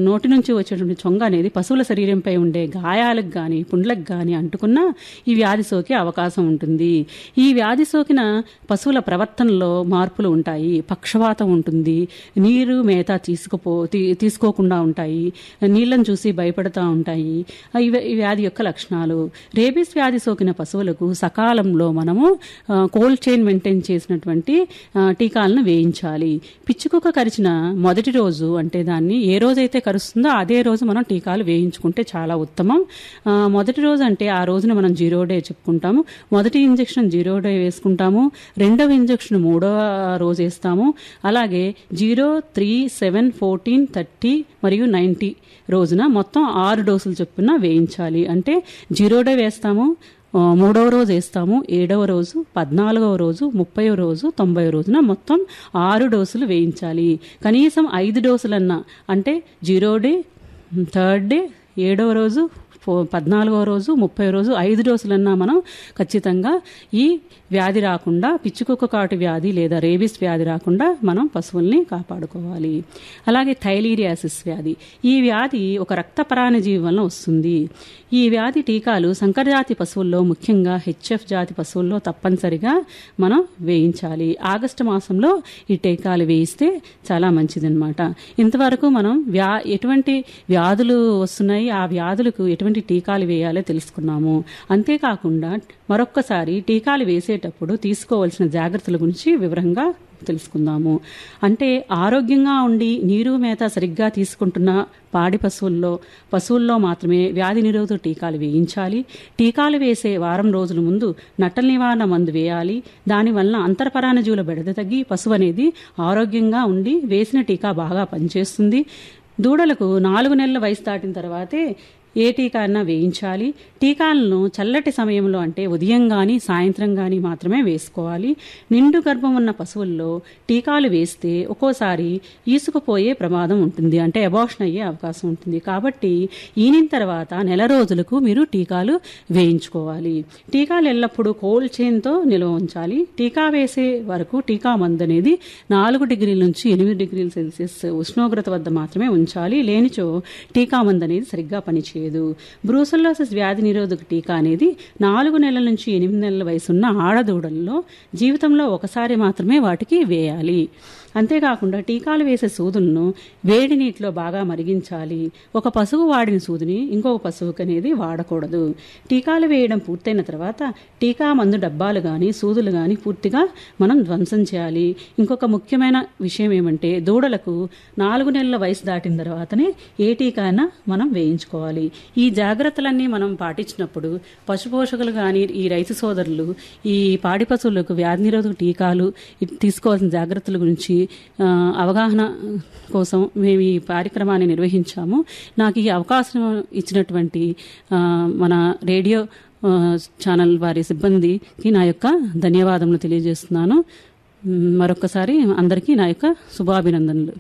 నోటి నుంచి వచ్చేటువంటి చొంగ అనేది పశువుల శరీరంపై ఉండే గాయాలకు కానీ పుండ్లకు కానీ అంటుకున్నా ఈ వ్యాధి సోకే అవకాశం ఉంటుంది ఈ వ్యాధి సోకిన పశువుల ప్రవర్తనలో మార్పులు ఉంటాయి పక్షవాతం ఉంటుంది నీరు మేత తీసుకుపో తీ- తీసుకోకుండా ఉంటాయి నీళ్ళని చూసి భయపడుతూ ఉంటాయి ఇవి ఈ వ్యాధి యొక్క లక్షణాలు రేబీస్ వ్యాధి సోకిన పశువులకు సకాలంలో మనము ఆ, కోల్డ్ చైన్ మెయింటైన్ చేసినటువంటి ఆ, టీకాలను వేయించాలి పిచ్చుకుక్క కరిచిన మొదటి రోజు అంటే దాన్ని ఏ రోజైతే కరుస్తుందో అదే రోజు మనం టీకాలు వేయించుకుంటే చాలా ఉత్తమం ఆ, మొదటి రోజు అంటే ఆ రోజున మనం జీరో డే చెప్పుకుంటాము మొదటి ఇంజెక్షన్ జీరో డే వేసుకుంటాము రెండవ ఇంజెక్షన్ మూడవ రోజు వేస్తాము అలాగే zero three seven fourteen thirty మరియు నైంటీ రోజున మొత్తం ఆరు డోసులు చొప్పున వేయించాలి అంటే జీరో డే వేస్తాము ఆ, మూడవ రోజు వేస్తాము ఏడవ రోజు పద్నాలుగవ రోజు ముప్పైవ రోజు తొంభై రోజున మొత్తం ఆరు డోసులు వేయించాలి కనీసం ఐదు డోసులన్నా అంటే జీరో డే థర్డ్ డే ఏడవ రోజు ఫో- పద్నాలుగవ రోజు ముప్పై రోజు ఐదు డోసులన్నా మనం ఖచ్చితంగా ఈ వ్యాధి రాకుండా పిచ్చుకుక్క కాటు వ్యాధి లేదా రేబిస్ వ్యాధి రాకుండా మనం పశువుల్ని కాపాడుకోవాలి అలాగే థైలీరియాసిస్ వ్యాధి ఈ వ్యాధి ఒక రక్త పరాణజీవి వలన వస్తుంది ఈ వ్యాధి టీకాలు సంకరజాతి పశువుల్లో ముఖ్యంగా హెచ్ఎఫ్ జాతి పశువుల్లో తప్పనిసరిగా మనం వేయించాలి ఆగస్టు మాసంలో ఈ టీకాలు వేయిస్తే చాలా మంచిదన్నమాట ఇంతవరకు మనం వ్యా ఎటువంటి వ్యాధులు వస్తున్నాయి ఆ వ్యాధులకు ఎటువంటి టీకాలు వేయాలో తెలుసుకున్నాము అంతేకాకుండా మరొక్కసారి టీకాలు వేసేటప్పుడు తీసుకోవాల్సిన జాగ్రత్తల గురించి వివరంగా తెలుసుకుందాము అంటే ఆరోగ్యంగా ఉండి నీరు మేత సరిగ్గా తీసుకుంటున్న పాడి పశువుల్లో పశువుల్లో మాత్రమే వ్యాధి నిరోధక టీకాలు వేయించాలి టీకాలు వేసే వారం రోజుల ముందు నట్టల నివారణ మందు వేయాలి దానివల్ల అంతర్పరాణజీవుల బెడద తగ్గి పశువు అనేది ఆరోగ్యంగా ఉండి వేసిన టీకా బాగా పనిచేస్తుంది దూడలకు నాలుగు నెలల వయసు దాటిన తర్వాతే ఏ టీకా అన్నా వేయించాలి టీకాలను చల్లటి సమయంలో అంటే ఉదయం కానీ సాయంత్రం కానీ మాత్రమే వేసుకోవాలి నిండు గర్భం ఉన్న పశువుల్లో టీకాలు వేస్తే ఒక్కోసారి ఈసుకుపోయే ప్రమాదం ఉంటుంది అంటే అబార్షన్ అయ్యే అవకాశం ఉంటుంది కాబట్టి ఈనిన తర్వాత నెల రోజులకు మీరు టీకాలు వేయించుకోవాలి టీకాలు ఎల్లప్పుడూ కోల్డ్ చైన్తో నిల్వ ఉంచాలి టీకా వేసే వరకు టీకా మందు అనేది నాలుగు డిగ్రీల నుంచి ఎనిమిది డిగ్రీల సెల్సియస్ ఉష్ణోగ్రత వద్ద మాత్రమే ఉంచాలి లేనిచో టీకా మందు అనేది సరిగ్గా పనిచేయదు బ్రూసల్లోసిస్ వ్యాధి నిరోధక టీకా అనేది నాలుగు నెలల నుంచి ఎనిమిది నెలల వయసున్న ఆడదూడల్లో జీవితంలో ఒకసారి మాత్రమే వాటికి వేయాలి అంతేకాకుండా టీకాలు వేసే సూదులను వేడి నీటిలో బాగా మరిగించాలి ఒక పశువు వాడిన సూదిని ఇంకొక పశువుకి అనేది వాడకూడదు టీకాలు వేయడం పూర్తయిన తర్వాత టీకా మందు డబ్బాలు కానీ సూదులు కానీ పూర్తిగా మనం ధ్వంసం చేయాలి ఇంకొక ముఖ్యమైన విషయం ఏమంటే దూడలకు నాలుగు నెలల వయసు దాటిన తర్వాతనే ఏ టీకా అయినా మనం వేయించుకోవాలి ఈ జాగ్రత్తలన్నీ మనం పాటించినప్పుడు పశుపోషకులు కానీ ఈ రైతు సోదరులు ఈ పాడి పశువులకు వ్యాధి నిరోధక టీకాలు ఇ- తీసుకోవాల్సిన జాగ్రత్తల గురించి ఆ, అవగాహన కోసం మేము ఈ కార్యక్రమాన్ని నిర్వహించాము నాకు ఈ అవకాశం ఇచ్చినటువంటి ఆ, మన రేడియో ఆ, ఛానల్ వారి సిబ్బందికి నా యొక్క ధన్యవాదములు తెలియజేస్తున్నాను మ్, మరొకసారి అందరికీ నా యొక్క శుభాభినందనలు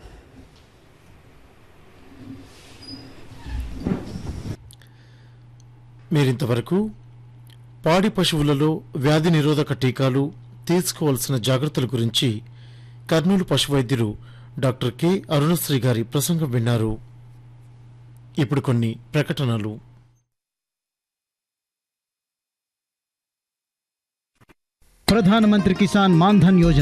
మీరింతవరకు పాడి పశువులలో వ్యాధి నిరోధక టీకాలు తీసుకోవాల్సిన జాగ్రత్తల గురించి కర్నూలు పశు వైద్యులు డాక్టర్ కె అరుణశ్రీ గారి ప్రసంగం విన్నారు ఇప్పుడు కొన్ని ప్రకటనలు ప్రధానమంత్రి కిసాన్ మాన్ధన్ యోజన